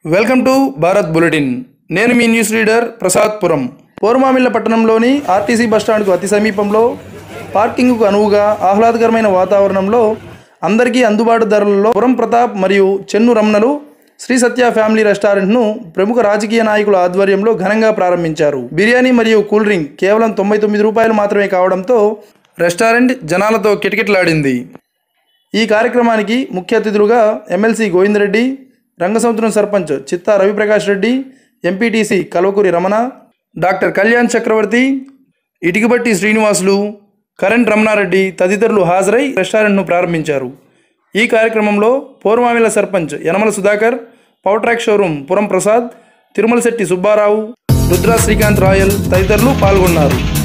welcome to Bharat bulletin నేను మీ news reader Prasad Puram Porumamilla పట్టణంలోని ఆర్టీసీ బస్టాండ్కు అతి సమీపంలో పార్కింగ్కు అనువుగా ఆహ్లాదకరమైన వాతావరణంలో అందరికీ అందుబాటు ధరలలో పురం ప్రతాప్ మరియు చెన్ను రమణలు శ్రీ సత్య ఫ్యామిలీ రెస్టారెంట్ను ప్రముఖ రాజకీయ నాయకుల ఆధ్వర్యంలో ఘనంగా ప్రారంభించారు బిర్యానీ మరియు కూల్ డ్రింక్ కేవలం తొంభై తొమ్మిది రూపాయలు మాత్రమే కావడంతో రెస్టారెంట్ జనాలతో కిటకిటలాడింది ఈ కార్యక్రమానికి ముఖ్య అతిథులుగా MLC Govinda Reddy Rangasamudram sarpanch Chitta Raviprakash Reddy MPTC Kalvakuri Ramana doctor Kalyan Chakravarthi ఇటుకబట్టి శ్రీనివాసులు కరెంట్ రమణారెడ్డి తదితరులు హాజరై రెస్టారెంట్ను ప్రారంభించారు ఈ కార్యక్రమంలో పూర్వామిల sarpanch Yanamala Sudhakar power track showroom Puram Prasad Tirumalasetti Subbarao Rudra Srikanth royal తదితరులు పాల్గొన్నారు